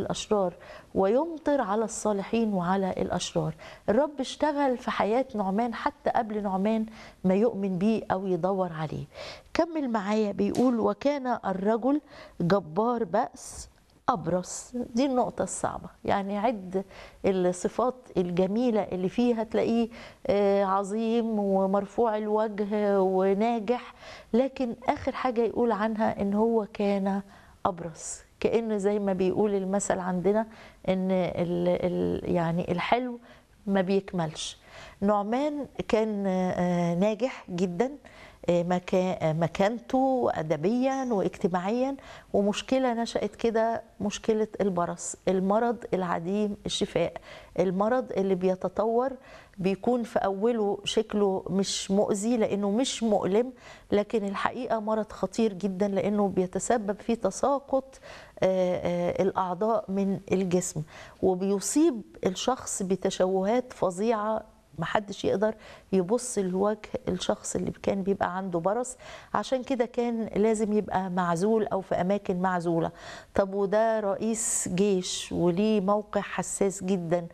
الأشرار ويمطر على الصالحين وعلى الأشرار الرب اشتغل في حياة نعمان حتى قبل نعمان ما يؤمن بيه أو يدور عليه كمل معايا بيقول وكان الرجل جبار بأس أبرص دي النقطة الصعبة يعني عد الصفات الجميلة اللي فيه هتلاقيه آه، عظيم ومرفوع الوجه وناجح لكن آخر حاجة يقول عنها إن هو كان أبرص كأنه زي ما بيقول المثل عندنا إن ال ال يعني الحلو ما بيكملش نعمان كان آه، ناجح جدا آه، مكا- مكانته ادبيا واجتماعيا ومشكله نشات كده مشكله البرص المرض العديم الشفاء المرض اللي بيتطور بيكون في اوله شكله مش مؤذي لانه مش مؤلم لكن الحقيقه مرض خطير جدا لانه بيتسبب في تساقط آه، آه، الاعضاء من الجسم وبيصيب الشخص بتشوهات فظيعه محدش يقدر يبص لوجه الشخص اللي كان بيبقى عنده برص عشان كده كان لازم يبقى معزول او في اماكن معزوله طب وده رئيس جيش وليه موقع حساس جدا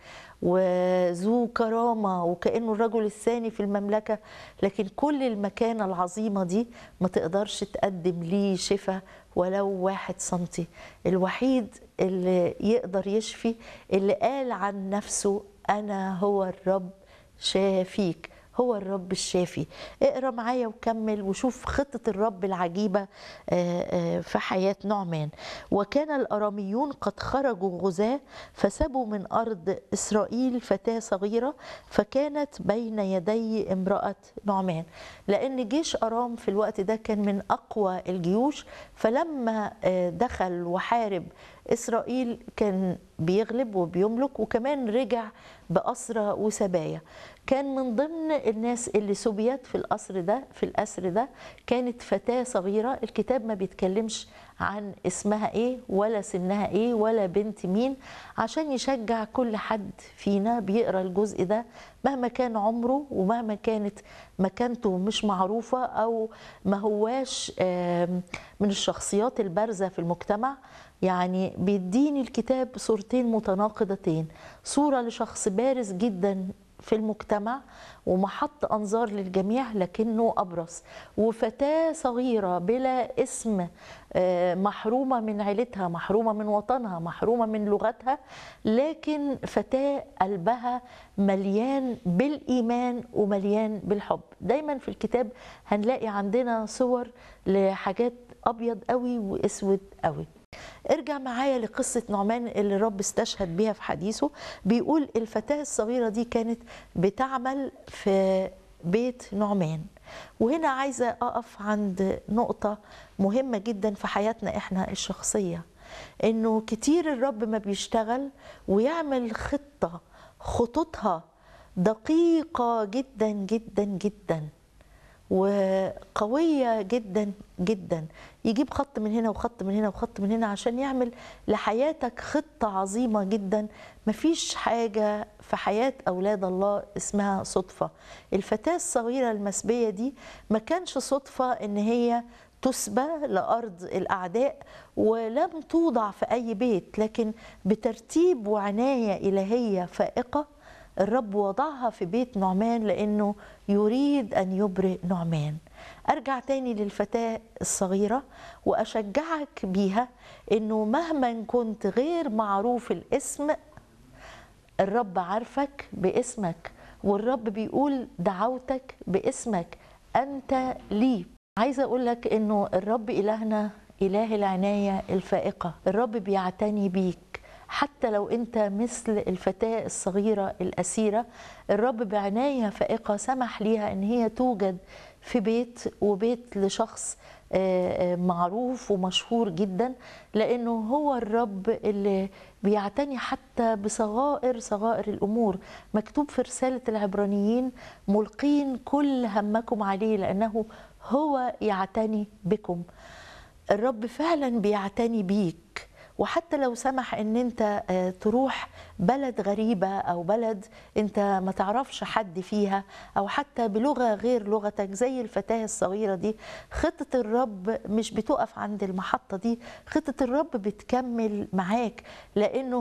وذو كرامه وكانه الرجل الثاني في المملكه لكن كل المكانه العظيمه دي ما تقدرش تقدم ليه شفاء ولو واحد سنتي الوحيد اللي يقدر يشفي اللي قال عن نفسه انا هو الرب شافيك هو الرب الشافي اقرا معايا وكمل وشوف خطة الرب العجيبة آه، آه، في حياة نعمان وكان الأراميون قد خرجوا غزاة فسبوا من أرض إسرائيل فتاة صغيرة فكانت بين يدي امرأة نعمان لأن جيش أرام في الوقت ده كان من أقوى الجيوش فلما آه، دخل وحارب إسرائيل كان بيغلب وبيملك وكمان رجع بأسرى وسبايا كان من ضمن الناس اللي سبيت في الأسر ده في الأسر ده كانت فتاة صغيرة الكتاب ما بيتكلمش عن اسمها ايه ولا سنها ايه ولا بنت مين عشان يشجع كل حد فينا بيقرا الجزء ده مهما كان عمره ومهما كانت مكانته مش معروفة أو ما هواش آم، من الشخصيات البارزة في المجتمع يعني بيديني الكتاب صورتين متناقضتين صورة لشخص بارز جدا في المجتمع ومحط أنظار للجميع لكنه أبرص وفتاة صغيرة بلا اسم آه، محرومة من عيلتها محرومة من وطنها محرومة من لغتها لكن فتاة قلبها مليان بالإيمان ومليان بالحب دايما في الكتاب هنلاقي عندنا صور لحاجات أبيض قوي وأسود قوي ارجع معايا لقصة نعمان اللي الرب استشهد بيها في حديثه بيقول الفتاة الصغيرة دي كانت بتعمل في بيت نعمان وهنا عايزة أقف عند نقطة مهمة جدا في حياتنا إحنا الشخصية إنه كتير الرب ما بيشتغل ويعمل خطة خطوطها دقيقة جدا جدا جدا وقوية جدا جدا يجيب خط من هنا وخط من هنا وخط من هنا عشان يعمل لحياتك خطة عظيمة جدا مفيش حاجة في حياة أولاد الله اسمها صدفة الفتاة الصغيرة المسبية دي ما كانش صدفة إن هي تسبى لأرض الأعداء ولم توضع في أي بيت لكن بترتيب وعناية إلهية فائقة الرب وضعها في بيت نعمان لأنه يريد أن يبرئ نعمان أرجع تاني للفتاة الصغيرة وأشجعك بيها أنه مهما كنت غير معروف الاسم الرب عارفك باسمك والرب بيقول دعوتك باسمك أنت لي عايزة أقول لك أنه الرب إلهنا إله العناية الفائقة الرب بيعتني بيك حتى لو أنت مثل الفتاة الصغيرة الأسيرة الرب بعناية فائقة سمح ليها أن هي توجد في بيت وبيت لشخص آه، آه، معروف ومشهور جدا لانه هو الرب اللي بيعتني حتى بصغائر صغائر الامور مكتوب في رساله العبرانيين ملقين كل همكم عليه لانه هو يعتني بكم الرب فعلا بيعتني بيك وحتى لو سمح ان انت آه، تروح بلد غريبه او بلد انت ما تعرفش حد فيها او حتى بلغه غير لغتك زي الفتاه الصغيره دي خطه الرب مش بتقف عند المحطه دي خطه الرب بتكمل معاك لانه